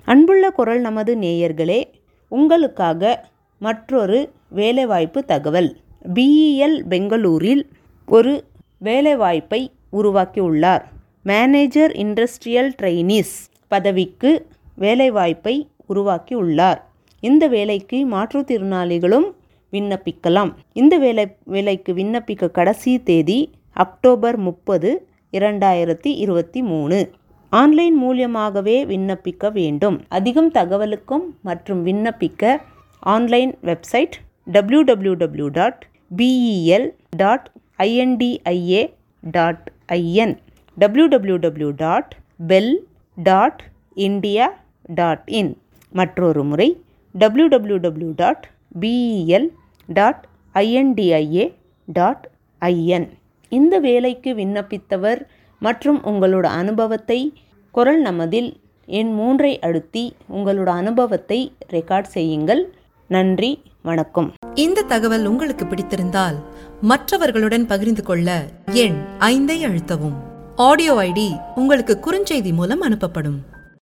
அன்புள்ள குரல் நமது நேயர்களே உங்களுக்காக மற்றொரு வேலைவாய்ப்பு தகவல் பிஇஎல் பெங்களூரில் ஒரு வேலைவாய்ப்பை உருவாக்கியுள்ளார் மேனேஜர் இண்டஸ்ட்ரியல் ட்ரெயினிஸ் பதவிக்கு வேலைவாய்ப்பை உருவாக்கியுள்ளார் இந்த வேலைக்கு மாற்றுத்திறனாளிகளும் விண்ணப்பிக்கலாம் இந்த வேலை வேலைக்கு விண்ணப்பிக்க கடைசி தேதி அக்டோபர் முப்பது இரண்டாயிரத்தி இருபத்தி மூணு ஆன்லைன் மூலியமாகவே விண்ணப்பிக்க வேண்டும் அதிகம் தகவலுக்கும் மற்றும் விண்ணப்பிக்க online website W W W dot B E L dot I N D I A dot I N W W W dot BEL dot India dot in மற்றொரு முறை W W W dot B E L dot I N D I A dot I N இந்த வேலைக்கு விண்ணப்பித்தவர் மற்றும் உங்களோட அனுபவத்தை குரல் நமதில் எண் மூன்றை அழுத்தி உங்களோட அனுபவத்தை ரெக்கார்ட் செய்யுங்கள் நன்றி வணக்கம் இந்த தகவல் உங்களுக்கு பிடித்திருந்தால் மற்றவர்களுடன் பகிர்ந்து கொள்ள எண் ஐந்தை அழுத்தவும் ஆடியோ ஐடி உங்களுக்கு குறுஞ்செய்தி மூலம் அனுப்பப்படும்